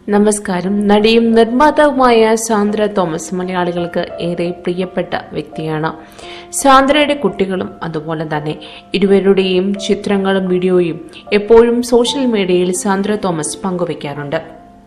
നമസ്കാരം നടിയും നിർമ്മാതാവുമായ സാന്ദ്ര തോമസ് മലയാളികൾക്ക് ഏറെ പ്രിയപ്പെട്ട വ്യക്തിയാണ് സാന്ദ്രയുടെ കുട്ടികളും അതുപോലെ തന്നെ ഇരുവരുടെയും ചിത്രങ്ങളും വീഡിയോയും എപ്പോഴും സോഷ്യൽ മീഡിയയിൽ സാന്ദ്ര തോമസ് പങ്കുവയ്ക്കാറുണ്ട്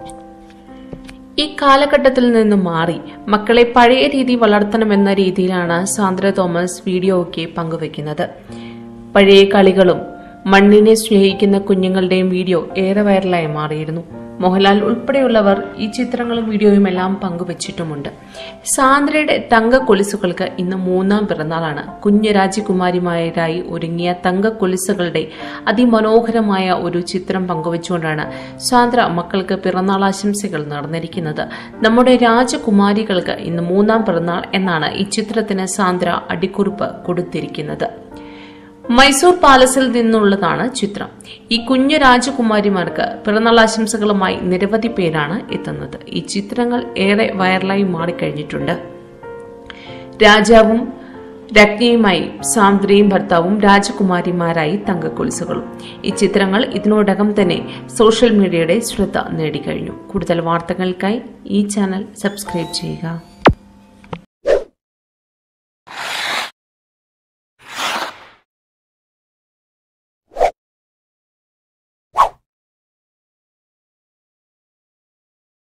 ഈ കാലഘട്ടത്തിൽ നിന്ന് മാറി മക്കളെ പഴയ രീതി വളർത്തണമെന്ന രീതിയിലാണ് സാന്ദ്ര തോമസ് വീഡിയോ ഒക്കെ പങ്കുവയ്ക്കുന്നത് പഴയ കളികളും മണ്ണിനെ സ്നേഹിക്കുന്ന കുഞ്ഞുങ്ങളുടെയും വീഡിയോ ഏറെ വൈറലായി മാറിയിരുന്നു മോഹൻലാൽ ഉൾപ്പെടെയുള്ളവർ ഈ ചിത്രങ്ങളും വീഡിയോയും എല്ലാം പങ്കുവച്ചിട്ടുമുണ്ട് സാന്ദ്രയുടെ തങ്ക കൊലുസുകൾക്ക് ഇന്ന് മൂന്നാം പിറന്നാളാണ് കുഞ്ഞു രാജകുമാരിമാരായി ഒരുങ്ങിയ തങ്ക കൊലുസുകളുടെ അതിമനോഹരമായ ഒരു ചിത്രം പങ്കുവച്ചുകൊണ്ടാണ് സാന്ദ്ര മക്കൾക്ക് പിറന്നാൾ ആശംസകൾ നടന്നിരിക്കുന്നത് നമ്മുടെ രാജകുമാരികൾക്ക് ഇന്ന് മൂന്നാം പിറന്നാൾ എന്നാണ് ഈ ചിത്രത്തിന് സാന്ദ്ര അടിക്കുറിപ്പ് കൊടുത്തിരിക്കുന്നത് മൈസൂർ പാലസിൽ നിന്നുള്ളതാണ് ചിത്രം ഈ കുഞ്ഞു രാജകുമാരിമാർക്ക് പിറന്നാൾ ആശംസകളുമായി നിരവധി പേരാണ് എത്തുന്നത് ഈ ചിത്രങ്ങൾ ഏറെ വൈറലായി മാറിക്കഴിഞ്ഞിട്ടുണ്ട് രാജാവും രജ്ഞയുമായി സാന്ദ്രയും ഭർത്താവും രാജകുമാരിമാരായി തങ്കക്കൊലുസുകളും ഈ ചിത്രങ്ങൾ ഇതിനോടകം തന്നെ സോഷ്യൽ മീഡിയയുടെ ശ്രദ്ധ നേടിക്കഴിഞ്ഞു കൂടുതൽ വാർത്തകൾക്കായി ഈ ചാനൽ സബ്സ്ക്രൈബ് ചെയ്യുക